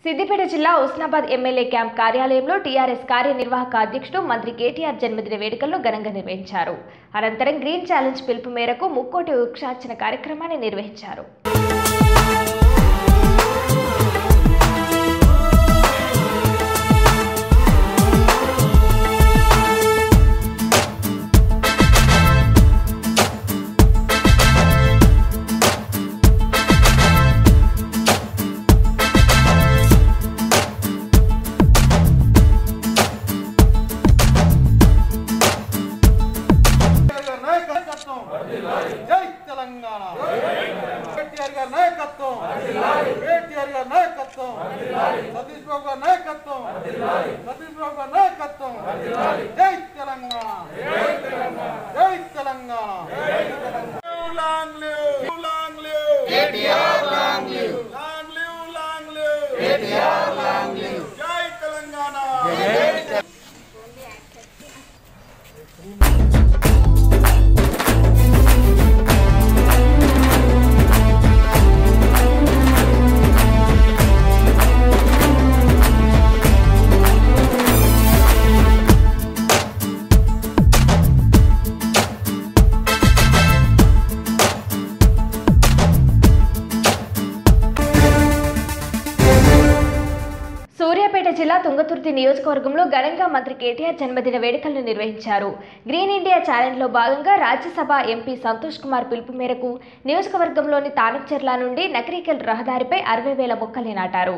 సిద్దిపేట జిల్లా Husnabad MLA camp కార్యాలయంలో TRS కార్యనిర్వాహక అధ్యక్షుడు మంత్రి కేటీఆర్ జన్మదిన వేడుకలను ఘనంగా నిర్వహించారు అనంతరం గ్రీన్ ఛాలెంజ్ పిలుపు మేరకు ముక్కోటి వృక్షార్చన కార్యక్రమాన్ని నిర్వహించారు కేటీఆర్ గారి నాయకత్వం జై తెలంగాణ కేటీఆర్ గారి నాయకత్వం కేటీఆర్ గారి నాయకత్వం సతీష్ బాబు గారి నాయకత్వం సతీష్ బాబు గారి నాయకత్వం జై తెలంగాణ జై Telangana long live long live KTR long live long live long live KTR long live జై తెలంగాణ సూర్యాపేట జిల్లా తుంగతుర్తి నియోజకవర్గంలో ఘనంగా మంత్రి కేటీఆర్ జన్మదిన వేడుకలను నిర్వహించారు గ్రీన్ ఇండియా ఛాలెంజ్లో భాగంగా రాజ్యసభ ఎంపీ సంతోష్ కుమార్ పిలుపు మేరకు నియోజకవర్గంలోని తానక్చెర్ల నుండి నకరికల్ రహదారిపై అరవై వేల మొక్కల్ని నాటారు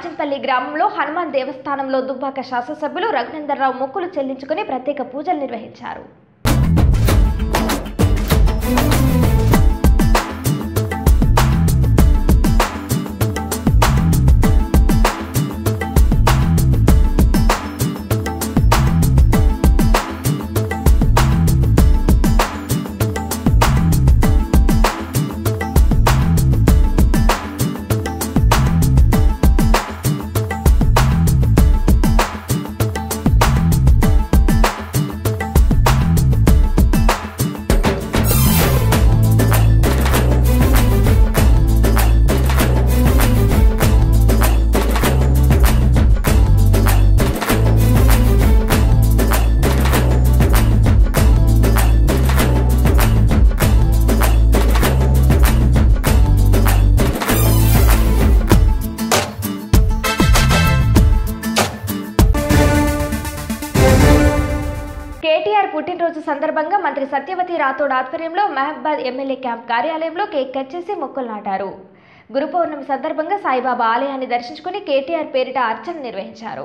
మాచంపల్లి గ్రామంలో హనుమాన్ దేవస్థానంలో దుబ్బాక శాసనసభ్యులు రఘునందనరావు మొక్కులు చెల్లించుకుని ప్రత్యేక పూజలు నిర్వహించారు కేటీఆర్ పుట్టినరోజు సందర్భంగా మంత్రి సత్యవతి రాథోడ్ ఆధ్వర్యంలో మహబాద్ ఎమ్మెల్యే క్యాంప్ కార్యాలయంలో కేక్ కట్ చేసి మొక్కులు నాటారు గురు పౌర్ణమి సందర్భంగా సాయిబాబా ఆలయాన్ని దర్శించుకుని కేటీఆర్ పేరిట అర్చన నిర్వహించారు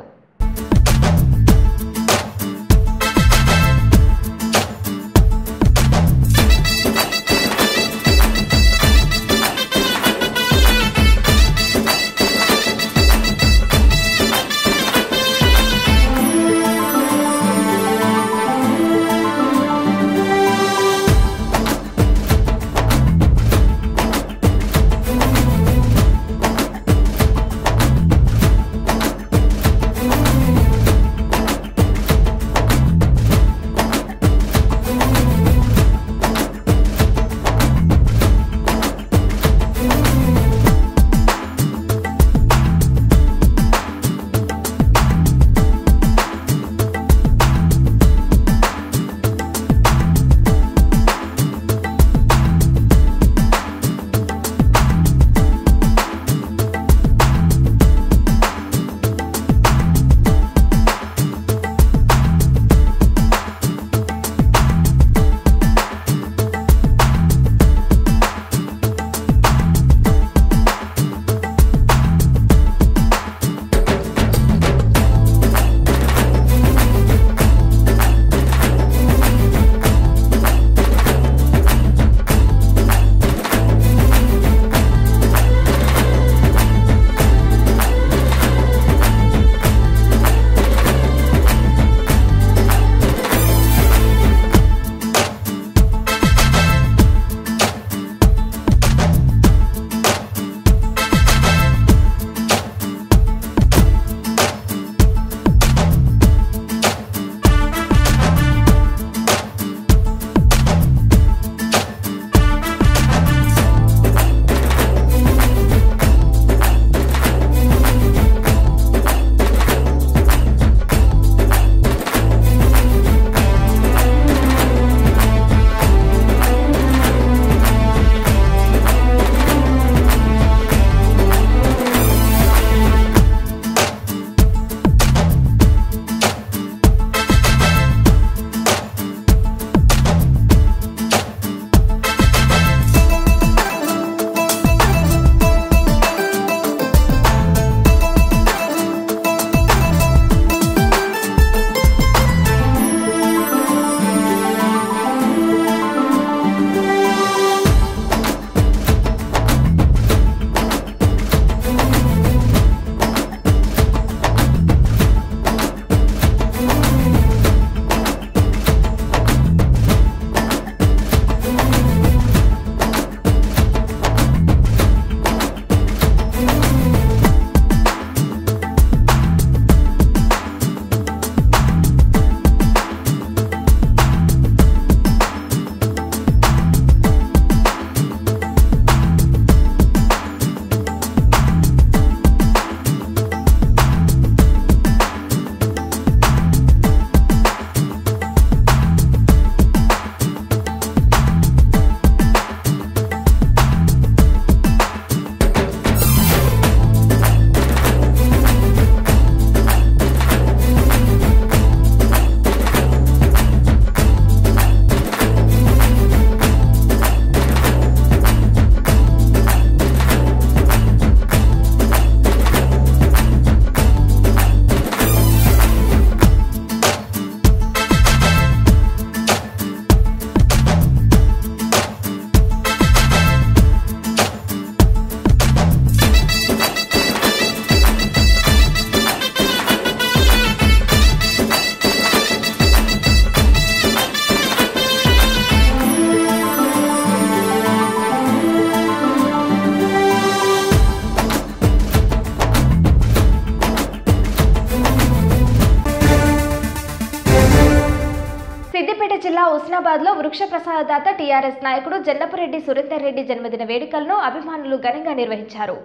సిద్దిపేట జిల్లా ఉస్నాబాద్లో వృక్ష ప్రసాదదాత టీఆర్ఎస్ నాయకుడు జన్నపరెడ్డి సురేందర్ రెడ్డి జన్మదిన వేడుకలను అభిమానులు ఘనంగా నిర్వహించారు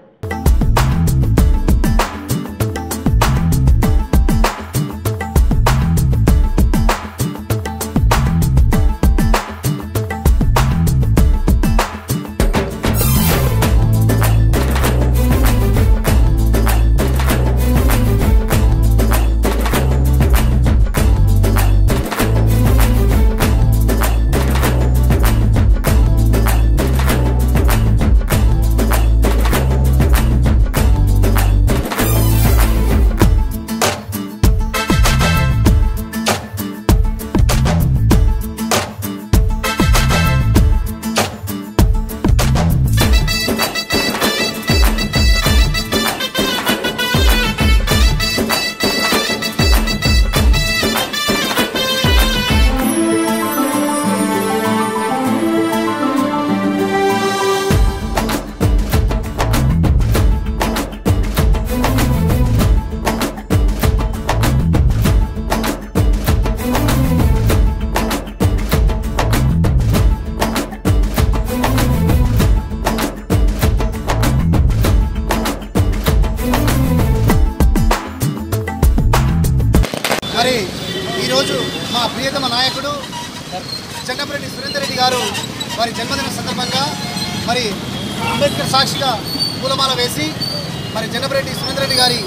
మరి ఈరోజు మా ప్రియతమ నాయకుడు చెన్నపరెడ్డి సురేందర్ రెడ్డి గారు వారి జన్మదిన సందర్భంగా మరి అంబేద్కర్ సాక్షిగా పూలమాల వేసి మరి చెన్నపరెడ్డి సురేందర్ రెడ్డి గారి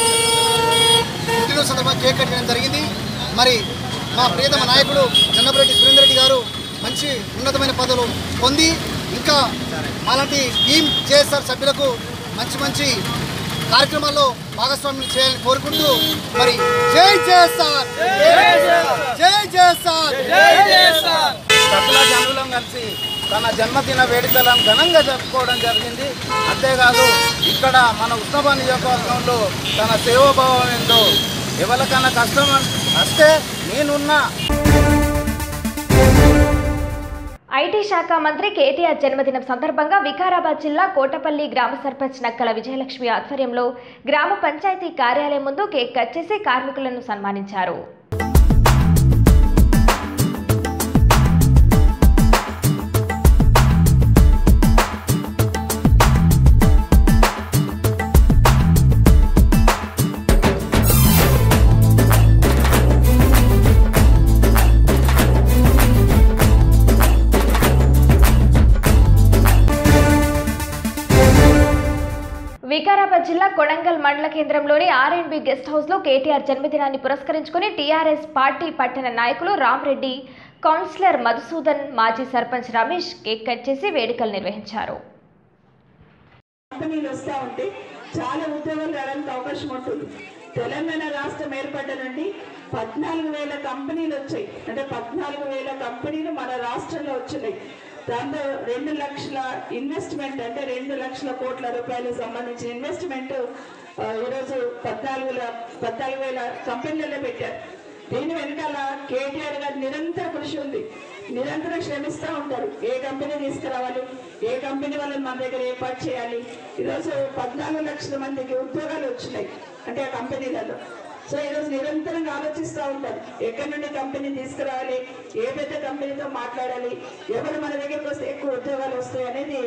పుట్టినరోజు సందర్భంగా కేక్ కట్ చేయడం జరిగింది మరి మా ప్రియతమ నాయకుడు చెన్నపరెడ్డి సురేందర్ రెడ్డి గారు మంచి ఉన్నతమైన పదవులు పొంది ఇంకా అలాంటి టీం జేఎస్ఆర్ సభ్యులకు మంచి మంచి కార్యక్రమాల్లో భాగస్వామ్యం చేయాలని కోరుకుంటూ మరి జై జేఎస్ఆర్ జై జేఎస్ఆర్ సకల జనులం కలిసి తన జన్మదిన వేడుకలను ఘనంగా జరుపుకోవడం జరిగింది అంతేకాదు ఇక్కడ మన ఉత్సవ నియోజకవర్గంలో తన సేవాభావం ఏందో ఎవరికన్నా కష్టం వస్తే నేనున్నా ఐటీ శాఖ మంత్రి కేటీఆర్ జన్మదినం సందర్భంగా వికారాబాద్ జిల్లా కోటపల్లి గ్రామ సర్పంచ్ నక్కల విజయలక్ష్మి ఆధ్వర్యంలో గ్రామ పంచాయతీ కార్యాలయం ముందు కేక్ కట్ చేసి కార్మికులను సన్మానించారు వికారాబాద్ జిల్లా కొడంగల్ మండల కేంద్రంలోని ఆర్ఎండ్బి గెస్ట్ హౌస్లో కేటీఆర్ జన్మదినాన్ని పురస్కరించుకుని టీఆర్ఎస్ పార్టీ పట్టణ నాయకులు రామరెడ్డి కౌన్సిలర్ మధుసూదన్ మాజీ సర్పంచ్ రమేష్ కేక్ కట్ చేసి వేడుకలు నిర్వహించారు కంపెనీలు వస్తూ ఉంటే చాలా ఉద్యోగాలు రావడానికి అవకాశం ఉంటుంది తెలంగాణ రాష్ట్రం ఏర్పడ్డ నుండి పద్నాలుగు వేల కంపెనీలు వచ్చాయి అంటే పద్నాలుగు వేల కంపెనీలు మన రాష్ట్రంలో వచ్చినాయి దాంతో రెండు లక్షల ఇన్వెస్ట్మెంట్ అంటే రెండు లక్షల కోట్ల రూపాయలకు సంబంధించిన ఇన్వెస్ట్మెంట్ ఆ, ఈరోజు పద్నాలుగు వేల పద్నాలుగు వేల కంపెనీలలో పెట్టారు దీని వెనకాల కేటీఆర్ గారి నిరంతర కృషి ఉంది నిరంతరం శ్రమిస్తూ ఉంటారు ఏ కంపెనీ తీసుకురావాలి ఏ కంపెనీ వాళ్ళని మన దగ్గర ఏర్పాటు చేయాలి ఈరోజు పద్నాలుగు లక్షల మందికి ఉద్యోగాలు వచ్చినాయి అంటే ఆ కంపెనీలలో సో ఈరోజు నిరంతరంగా ఆలోచిస్తూ ఉంటారు ఎక్కడి నుండి కంపెనీ తీసుకురావాలి ఏ పెద్ద కంపెనీతో మాట్లాడాలి ఎవరు మన దగ్గరకు వస్తే ఎక్కువ ఉద్యోగాలు వస్తాయి అనేది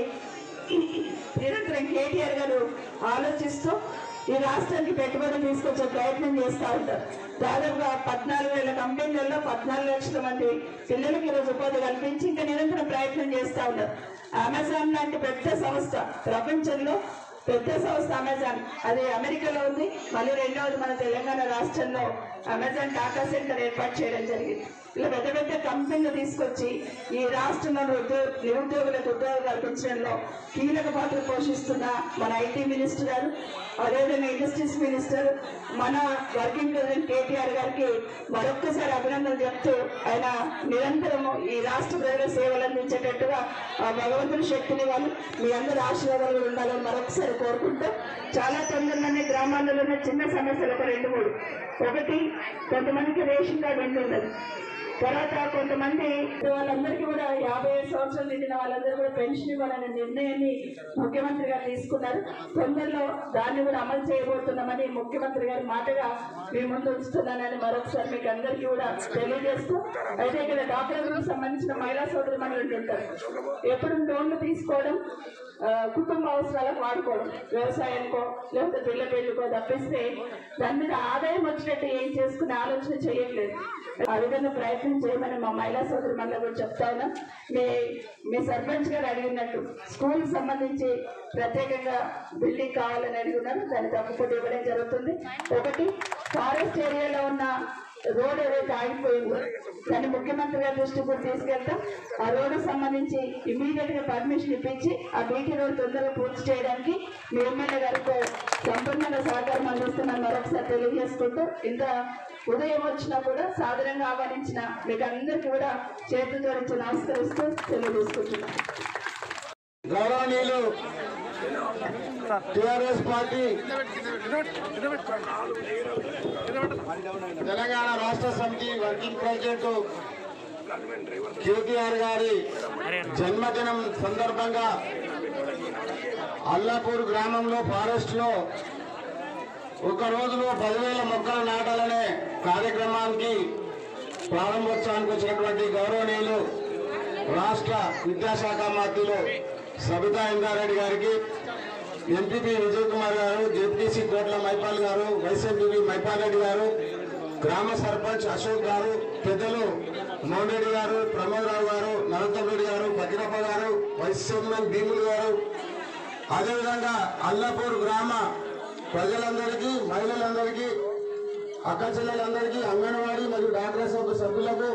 నిరంతరం కేటీఆర్ గారు ఆలోచిస్తూ ఈ రాష్ట్రానికి పెట్టుబడి తీసుకొచ్చే ప్రయత్నం చేస్తూ ఉంటారు దాదాపుగా పద్నాలుగు వేల కంపెనీలలో పద్నాలుగు లక్షల మంది పిల్లలకి ఈరోజు ఉపాధి కల్పించి ఇంకా నిరంతరం ప్రయత్నం చేస్తూ ఉన్నారు అమెజాన్ లాంటి పెద్ద సంస్థ ప్రపంచంలో పెద్ద సంస్థ అమెజాన్ అది అమెరికాలో ఉంది మళ్ళీ రెండవది మన తెలంగాణ రాష్ట్రంలో అమెజాన్ డాటా సెంటర్ ఏర్పాటు చేయడం జరిగింది ఇలా పెద్ద పెద్ద కంపెనీలు తీసుకొచ్చి ఈ రాష్ట్రంలో ఉద్యోగ నిరుద్యోగులకు ఉద్యోగాలు కల్పించడంలో కీలక పాత్ర పోషిస్తున్న మన ఐటీ మినిస్టర్ గారు అదేవిధంగా ఇండస్ట్రీస్ మినిస్టర్ మన వర్కింగ్ ప్రెసిడెంట్ కేటీఆర్ గారికి మరొక్కసారి అభినందనలు చెప్తూ ఆయన నిరంతరము ఈ రాష్ట్ర ప్రజల సేవలు అందించేటట్టుగా ఆ భగవంతుని శక్తిని వాళ్ళు మీ అందరి ఆశీర్వాదాలు కూడా ఉండాలని మరొకసారి కోరుకుంటూ చాలా తొందరలోనే గ్రామాలలో ఉన్న చిన్న సమస్యలు ఒక రెండు మూడు ఒకటి కొంతమందికి రేషన్ కార్డు ఉండి ఉండదు తర్వాత కొంతమంది వాళ్ళందరికీ కూడా యాభై ఐదు సంవత్సరాలు నిండిన వాళ్ళందరూ కూడా పెన్షన్ ఇవ్వాలనే నిర్ణయాన్ని ముఖ్యమంత్రి గారు తీసుకున్నారు తొందరలో దాన్ని కూడా అమలు చేయబోతున్నామని ముఖ్యమంత్రి గారి మాటగా మీ ముందు ఉంచుతున్నానని మరొకసారి మీకు అందరికీ కూడా తెలియజేస్తూ అయితే ఇక్కడ డాక్టర్లకు సంబంధించిన మహిళా సోదరు మనులు ఉంటారు ఎప్పుడు లోన్లు తీసుకోవడం ఆ, కుటుంబ అవసరాలకు వాడుకోవడం వ్యవసాయానికో లేకపోతే పిల్ల పెళ్ళికో తప్పిస్తే దాని మీద ఆదాయం వచ్చినట్టు ఏం చేసుకునే ఆలోచన చేయట్లేదు ఆ విధంగా ప్రయత్నం చేయమని మా మహిళా సోదరు మళ్ళీ కూడా చెప్తా ఉన్నాం మీ మీ సర్పంచ్ గారు అడిగినట్టు స్కూల్ సంబంధించి ప్రత్యేకంగా బిల్డింగ్ కావాలని అడిగి ఉన్నారు దాన్ని తప్పకుండా ఇవ్వడం జరుగుతుంది ఒకటి ఫారెస్ట్ ఏరియాలో ఉన్న రోడ్ ఏదైతే ఆగిపోయిందో దాన్ని ముఖ్యమంత్రి గారి దృష్టికి కూడా తీసుకెళ్తాం ఆ రోడ్డు సంబంధించి ఇమీడియట్ గా పర్మిషన్ ఇప్పించి ఆ బీటీ రోడ్ తొందరగా పూర్తి చేయడానికి మీ ఎమ్మెల్యే గారితో సంపూర్ణంగా సహకారం అందిస్తున్నాను మరొకసారి తెలియజేసుకుంటూ ఇంత ఉదయం వచ్చినా కూడా సాధారణంగా ఆహ్వానించిన మీకు అందరికీ కూడా చేతులు జోడించి నమస్కరిస్తూ తెలియజేసుకుంటున్నాను గౌరవనీయులు టిఆర్ఎస్ పార్టీ తెలంగాణ రాష్ట్ర సమితి వర్కింగ్ ప్రెసిడెంట్ కేటీఆర్ గారి జన్మదినం సందర్భంగా అల్లాపూర్ గ్రామంలో ఫారెస్ట్ లో ఒక రోజులో పదివేల మొక్కలు నాటాలనే కార్యక్రమానికి ప్రారంభోత్సవానికి వచ్చినటువంటి గౌరవనీయులు రాష్ట్ర విద్యాశాఖ మంత్రులు సబితా ఇందారెడ్డి గారికి ఎంపీపీ విజయ్ కుమార్ గారు జెడ్పీసీ కోట్ల మైపాల్ గారు వైస్ ఎంపీపీ మైపాల్ రెడ్డి గారు గ్రామ సర్పంచ్ అశోక్ గారు పెద్దలు మోహన్ రెడ్డి గారు ప్రమోదరావు గారు నరోత్తం రెడ్డి గారు భద్రప్ప గారు వైస్ చైర్మన్ భీములు గారు అదేవిధంగా అల్లాపూర్ గ్రామ ప్రజలందరికీ మహిళలందరికీ అక్క చెల్లెలందరికీ అంగన్వాడీ మరియు డాక్టర్ సభ సభ్యులకు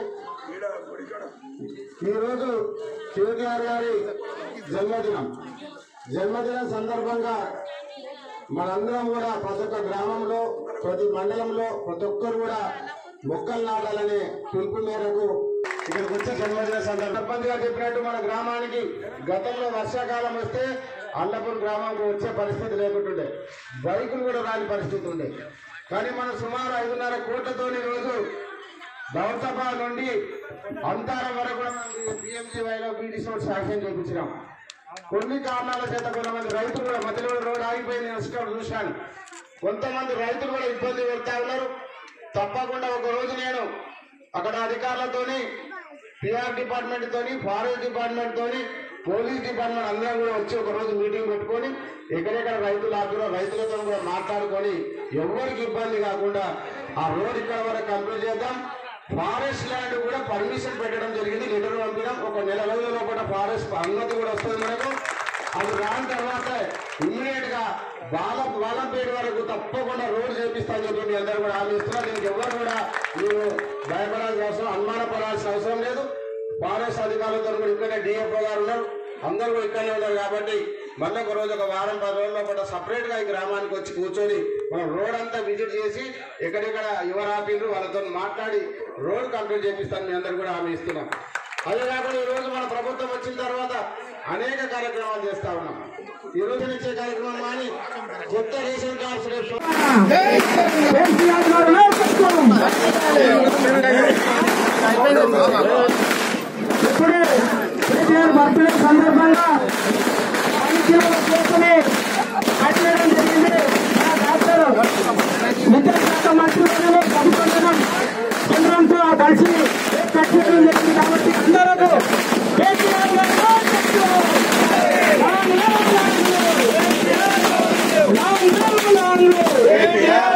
ఈరోజు కేటీఆర్ గారి జన్మదినం జన్మదినం సందర్భంగా మనందరం కూడా ప్రతి ఒక్క గ్రామంలో ప్రతి మండలంలో ప్రతి ఒక్కరు కూడా మొక్కలు నాటాలనే పిలుపు మేరకు ఇక్కడికి వచ్చే జన్మదిన సందర్భంగా చెప్పినట్టు మన గ్రామానికి గతంలో వర్షాకాలం వస్తే అల్లపూర్ గ్రామానికి వచ్చే పరిస్థితి లేకుంటుండే బైకులు కూడా రాని పరిస్థితి ఉండే కానీ మనం సుమారు ఐదున్నర కోట్లతోని రోజు దౌర్సభ నుండి అంతారం వరకు కూడా మనం పిఎంజీవైలో బీడీసీ శాంక్షన్ చేయించినాం కొన్ని కారణాల చేత కొంతమంది రైతులు కూడా మధ్యలో రోడ్ ఆగిపోయింది నేను వచ్చేటప్పుడు చూశాను కొంతమంది రైతులు కూడా ఇబ్బంది పెడతా ఉన్నారు తప్పకుండా ఒక రోజు నేను అక్కడ అధికారులతోని పిఆర్ డిపార్ట్మెంట్ తోని ఫారెస్ట్ డిపార్ట్మెంట్ తోని పోలీస్ డిపార్ట్మెంట్ అందరం కూడా వచ్చి ఒక రోజు మీటింగ్ పెట్టుకొని ఎక్కడెక్కడ రైతులు ఆగురో రైతులతో కూడా మాట్లాడుకొని ఎవరికి ఇబ్బంది కాకుండా ఆ రోడ్ ఇక్కడ వరకు కంప్లీట్ చేద్దాం ఫారెస్ట్ ల్యాండ్ కూడా పర్మిషన్ పెట్టడం జరిగింది లెటర్ పంపినాం ఒక నెల రోజుల లోపల ఫారెస్ట్ అనుమతి కూడా వస్తుంది మనకు అది రాని తర్వాత ఇమ్మీడియట్ గా బాల బాలంపేట వరకు తప్పకుండా రోడ్ చేపిస్తాను చెప్పి మీ అందరూ కూడా హామీ ఇస్తున్నారు దీనికి ఎవరు కూడా మీరు భయపడాల్సిన అవసరం అనుమానపడాల్సిన అవసరం లేదు ఫారెస్ట్ అధికారులతో కూడా ఇక్కడే డిఎఫ్ఓ గారు ఉన్నారు అందరూ కూడా ఇక్కడనే ఉన్నారు కాబట్టి మళ్ళీ ఒక రోజు ఒక వారం పది రోజుల లోపల సపరేట్ గా ఈ గ్రామానికి వచ్చి కూర్చొని మనం రోడ్ అంతా విజిట్ చేసి ఎక్కడెక్కడ యువర్ ఆఫీలు వాళ్ళతో మాట్లాడి రోడ్ కంప్లీట్ చేపిస్తాను మీ అందరు కూడా హామీ ఇస్తున్నాం అదే కాకుండా ఈ రోజు మన ప్రభుత్వం వచ్చిన తర్వాత అనేక కార్యక్రమాలు చేస్తా ఉన్నాం ఈ రోజు నుంచే కార్యక్రమం కానీ కొత్త రేషన్ కార్డ్స్ రేపు ఇప్పుడే కేసీఆర్ బర్త్డే సందర్భంగా పనిచేయడం చేసుకుని మాట్లాడడం జరిగింది ఆ డాక్టర్ విద్యాశాఖ మంత్రి వర్యులు ప్రభుత్వం కేంద్రంతో కలిసి కట్టడం జరిగింది కాబట్టి అందరూ కేసీఆర్ గారి నాయకత్వం! Long long long! Long long long!